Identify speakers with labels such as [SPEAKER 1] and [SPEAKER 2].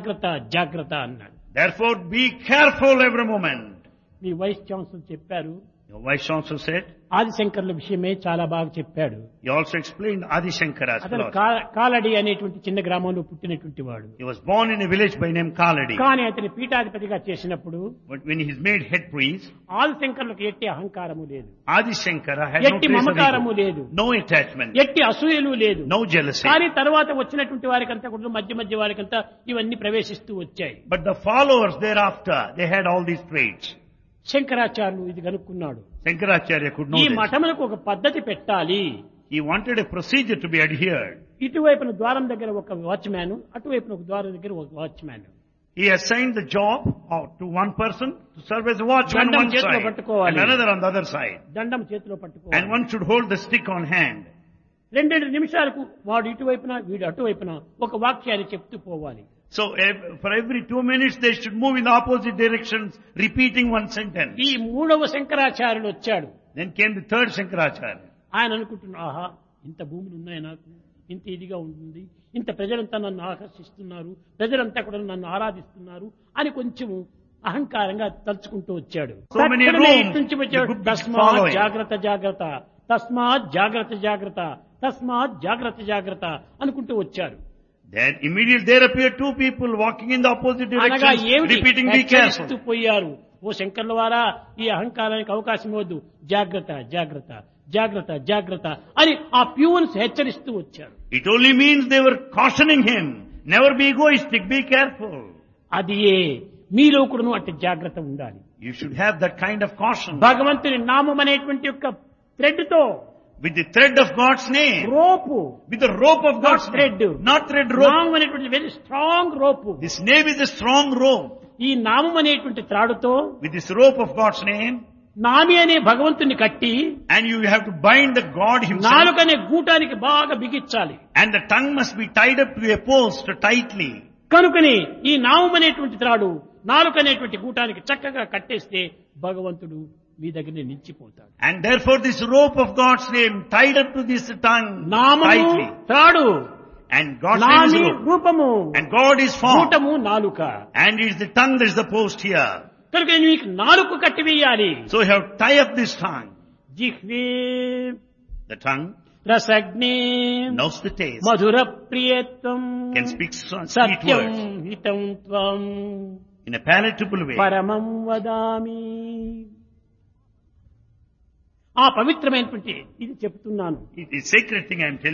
[SPEAKER 1] జాగ్రత్త జాగ్రత్త అన్నాడు
[SPEAKER 2] Therefore, be careful every moment.
[SPEAKER 1] మీ వైస్ ఛాన్సలర్ చెప్పారు
[SPEAKER 2] Your vice chancellor said.
[SPEAKER 1] ఆదిశంకర్ల విషయమే చాలా బాగా చెప్పాడు
[SPEAKER 2] He also explained Adi Shankara's
[SPEAKER 1] అతను
[SPEAKER 2] philosophy.
[SPEAKER 1] కా- కాలడి అనేటువంటి చిన్న గ్రామంలో పుట్టినటువంటి వాడు
[SPEAKER 2] He was born in a village by name Kaladi.
[SPEAKER 1] కానీ అతని పీఠాధిపతిగా చేసినప్పుడు
[SPEAKER 2] But when he's made head priest,
[SPEAKER 1] ఆదిశంకర్లకు ఎట్టి అహంకారము లేదు
[SPEAKER 2] Adi Shankara had no
[SPEAKER 1] ఎట్టి
[SPEAKER 2] trace of
[SPEAKER 1] మమకారము
[SPEAKER 2] ego,
[SPEAKER 1] లేదు
[SPEAKER 2] no attachment,
[SPEAKER 1] ఎట్టి అసూయలు లేదు
[SPEAKER 2] no jealousy.
[SPEAKER 1] కానీ తర్వాత వచ్చినటువంటి వారికంతా కూడా మధ్య మధ్య వారికంతా ఇవన్నీ ప్రవేశిస్తూ వచ్చాయి
[SPEAKER 2] But the followers thereafter, they had all these traits.
[SPEAKER 1] శంకరాచార్యులు ఇది కనుక్కున్నాడు
[SPEAKER 2] Shankaracharya could know
[SPEAKER 1] ఈ
[SPEAKER 2] this.
[SPEAKER 1] మఠములకు ఒక పద్ధతి పెట్టాలి
[SPEAKER 2] He wanted a procedure to be adhered.
[SPEAKER 1] ఇటువైపున ద్వారం దగ్గర ఒక వాచ్మ్యాన్ అటువైపున ఒక ద్వారం దగ్గర ఒక watchman
[SPEAKER 2] He assigned the job of- to one person to serve as a watchman on
[SPEAKER 1] దండం
[SPEAKER 2] one
[SPEAKER 1] చేతిలో
[SPEAKER 2] side
[SPEAKER 1] పట్టుకోవాలి.
[SPEAKER 2] and another on the other side.
[SPEAKER 1] దండం చేతిలో
[SPEAKER 2] And
[SPEAKER 1] పట్టుకోవాలి
[SPEAKER 2] one should hold the stick on hand.
[SPEAKER 1] రెండెండు నిమిషాలకు వాడు ఇటువైపున వీడు అటువైపున ఒక వాక్యాన్ని చెప్తూ పోవాలి
[SPEAKER 2] So ev- for every two minutes they should move in the opposite directions, repeating one sentence.
[SPEAKER 1] ఈ మూడవ శంకరాచార్యుడు వచ్చాడు
[SPEAKER 2] Then came the third Shankaracharya.
[SPEAKER 1] ఆయన అనుకుంటున్నా ఆహా ఇంత భూములు ఉన్నాయి నాకు ఇంత ఇదిగా ఉంటుంది ఇంత ప్రజలంతా నన్ను ఆకర్షిస్తున్నారు ప్రజలంతా కూడా నన్ను ఆరాధిస్తున్నారు అని కొంచెము అహంకారంగా తలుచుకుంటూ వచ్చాడు
[SPEAKER 2] So many
[SPEAKER 1] తక్షణమే
[SPEAKER 2] rooms,
[SPEAKER 1] ఇటు నుంచి
[SPEAKER 2] the
[SPEAKER 1] వచ్చాడు
[SPEAKER 2] good people
[SPEAKER 1] తస్మాత్
[SPEAKER 2] following.
[SPEAKER 1] జాగ్రత్త జాగ్రత్త తస్మాత్ జాగ్రత్త జాగ్రత్త తస్మాత్ జాగ్రత్త జాగ్రత్త అనుకుంటూ వచ్చారు
[SPEAKER 2] Then immediately there appeared two people walking in the opposite
[SPEAKER 1] అనగా
[SPEAKER 2] direction,
[SPEAKER 1] ఏమిటి
[SPEAKER 2] repeating be
[SPEAKER 1] హెచ్చరిస్తూ
[SPEAKER 2] careful.
[SPEAKER 1] పోయారు ఓ శంకర్ల వారా ఈ అహంకారానికి అవకాశం ఇవ్వద్దు జాగ్రత్త జాగ్రత్త జాగ్రత్త జాగ్రత్త అని ఆ ప్యూన్స్ హెచ్చరిస్తూ వచ్చారు
[SPEAKER 2] It only means they were cautioning him. Never be egoistic, be careful.
[SPEAKER 1] అది ఏ మీలో కూడాను అట్టి జాగ్రత్త ఉండాలి
[SPEAKER 2] You should have that kind of caution.
[SPEAKER 1] భగవంతుని నామం అనేటువంటి యొక్క థ్రెడ్ తో
[SPEAKER 2] With the thread of God's name.
[SPEAKER 1] Rope
[SPEAKER 2] With the rope of God's
[SPEAKER 1] thread.
[SPEAKER 2] name. Not thread rope.
[SPEAKER 1] నామం అనేటువంటి very strong rope
[SPEAKER 2] This name is a strong rope.
[SPEAKER 1] ఈ నామం అనేటువంటి త్రాడుతో
[SPEAKER 2] With this rope of God's name,
[SPEAKER 1] నామి అనే భగవంతుని కట్టి
[SPEAKER 2] and you have to bind the God himself.
[SPEAKER 1] నాలుకనే గూటానికి బాగా బిగించాలి
[SPEAKER 2] And the tongue must be tied up to a post tightly.
[SPEAKER 1] కనుకని ఈ నామం అనేటువంటి త్రాడు నాలుక అనేటువంటి గూటానికి చక్కగా కట్టేస్తే భగవంతుడు మీ దగ్గర నిలిచిపోతాడు
[SPEAKER 2] And therefore this rope of God's name tied up to this tongue
[SPEAKER 1] నామము
[SPEAKER 2] tightly.
[SPEAKER 1] త్రాడు
[SPEAKER 2] And God's name is
[SPEAKER 1] నామి
[SPEAKER 2] rope.
[SPEAKER 1] రూపము
[SPEAKER 2] And God is form.
[SPEAKER 1] గూటము నాలుక
[SPEAKER 2] And it is the tongue that is the post here.
[SPEAKER 1] కనుక మీకు నాలుక కట్టివేయాలి
[SPEAKER 2] So you have to tie up this tongue.
[SPEAKER 1] జిహ్వే
[SPEAKER 2] The tongue
[SPEAKER 1] రసగ్నే
[SPEAKER 2] knows the taste,
[SPEAKER 1] Mathura ప్రియత్వం
[SPEAKER 2] can speak so- sweet
[SPEAKER 1] Satyam
[SPEAKER 2] words
[SPEAKER 1] హితం త్వం
[SPEAKER 2] in a palatable way.
[SPEAKER 1] పరమం వదామి ఆ పవిత్రమైనటువంటి ఇది చెప్తున్నాను
[SPEAKER 2] It is sacred thing I am telling